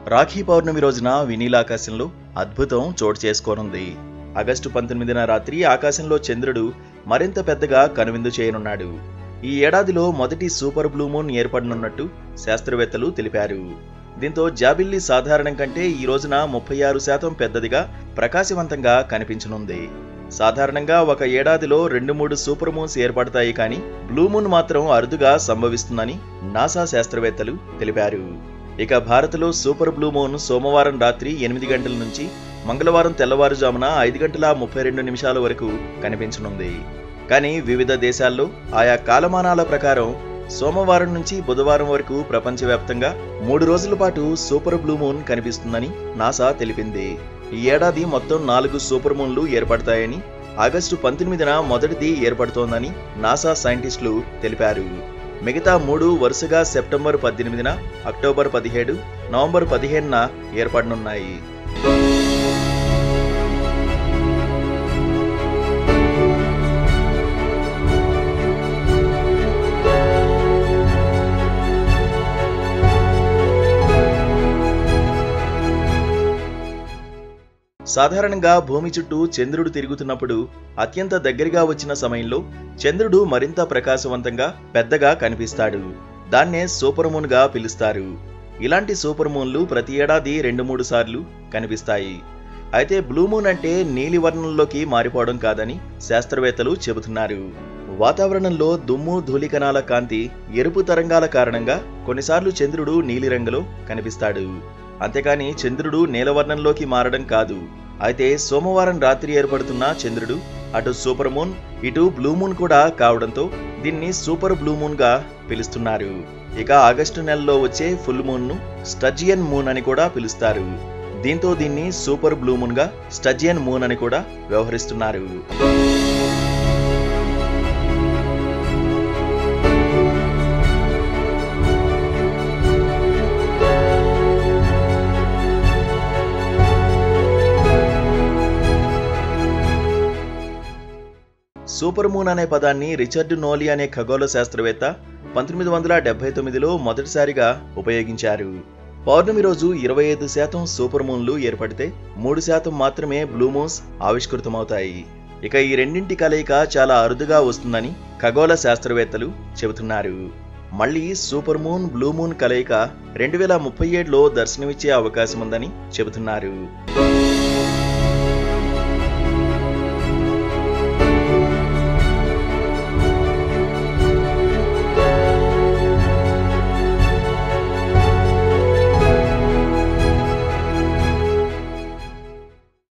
రాఖీ పౌర్ణమి రోజున వినీలాకాశంలో అద్భుతం చోటు చేసుకోనుంది ఆగస్టు పంతొమ్మిదిన రాత్రి ఆకాశంలో చంద్రుడు మరింత పెద్దగా కనువిందు చేయనున్నాడు ఈ ఏడాదిలో మొదటి సూపర్ బ్లూ మూన్ ఏర్పడనున్నట్టు శాస్త్రవేత్తలు తెలిపారు దీంతో జాబిల్లి సాధారణం కంటే ఈ రోజున ముప్పై ఆరు శాతం పెద్దదిగా ప్రకాశవంతంగా కనిపించనుంది సాధారణంగా ఒక ఏడాదిలో రెండు మూడు సూపర్ మూన్స్ ఏర్పడతాయి కానీ బ్లూ మూన్ మాత్రం అరుదుగా సంభవిస్తుందని నాసా శాస్త్రవేత్తలు తెలిపారు ఇక భారత్లో సూపర్ బ్లూ మూన్ సోమవారం రాత్రి ఎనిమిది గంటల నుంచి మంగళవారం తెల్లవారుజామున ఐదు గంటల ముప్పై రెండు నిమిషాల వరకు కనిపించనుంది కానీ వివిధ దేశాల్లో ఆయా కాలమానాల ప్రకారం సోమవారం నుంచి బుధవారం వరకు ప్రపంచవ్యాప్తంగా మూడు రోజుల పాటు సూపర్ బ్లూ మూన్ కనిపిస్తుందని నాసా తెలిపింది ఈ ఏడాది మొత్తం నాలుగు సూపర్ మూన్లు ఏర్పడతాయని ఆగస్టు పంతొమ్మిదిన మొదటిది ఏర్పడుతోందని నాసా సైంటిస్టులు తెలిపారు మిగతా మూడు వరుసగా సెప్టెంబర్ పద్దెనిమిదిన అక్టోబర్ పదిహేడు నవంబర్ పదిహేనున ఏర్పడనున్నాయి సాధారణంగా భూమి చుట్టూ చంద్రుడు తిరుగుతున్నప్పుడు అత్యంత దగ్గరగా వచ్చిన సమయంలో చంద్రుడు మరింత ప్రకాశవంతంగా పెద్దగా కనిపిస్తాడు దాన్నే సూపర్ మూన్ గా పిలుస్తారు ఇలాంటి సూపర్ మూన్లు ప్రతి ఏడాది రెండు మూడు సార్లు కనిపిస్తాయి అయితే బ్లూ మూన్ అంటే నీలి వర్ణంలోకి మారిపోవడం కాదని శాస్త్రవేత్తలు చెబుతున్నారు వాతావరణంలో దుమ్ము ధూళికణాల కాంతి ఎరుపు తరంగాల కారణంగా కొన్నిసార్లు చంద్రుడు నీలిరంగులో కనిపిస్తాడు అంతేకాని చంద్రుడు నీలవర్ణంలోకి మారడం కాదు అయితే సోమవారం రాత్రి ఏర్పడుతున్న చంద్రుడు అటు సూపర్ మూన్ ఇటు బ్లూ మూన్ కూడా కావడంతో దీన్ని సూపర్ బ్లూ మూన్ గా పిలుస్తున్నారు ఇక ఆగస్టు నెలలో వచ్చే ఫుల్ మూన్ ను స్టజియన్ మూన్ అని కూడా పిలుస్తారు దీంతో దీన్ని సూపర్ బ్లూ మూన్ గా స్టజియన్ మూన్ అని కూడా వ్యవహరిస్తున్నారు సూపర్ మూన్ అనే పదాన్ని రిచర్డ్ నోలీ అనే ఖగోళ శాస్త్రవేత్త పంతొమ్మిది వందల డెబ్బై తొమ్మిదిలో మొదటిసారిగా ఉపయోగించారు పౌర్ణమి రోజు ఇరవై ఐదు శాతం సూపర్ మూన్లు ఏర్పడితే మూడు శాతం మాత్రమే బ్లూ మూన్స్ ఆవిష్కృతమవుతాయి ఇక ఈ రెండింటి కలయిక చాలా అరుదుగా వస్తుందని ఖగోళ శాస్త్రవేత్తలు చెబుతున్నారు మళ్ళీ సూపర్ మూన్ బ్లూ మూన్ కలయిక రెండు వేల ముప్పై ఏడులో దర్శనమిచ్చే అవకాశం ఉందని చెబుతున్నారు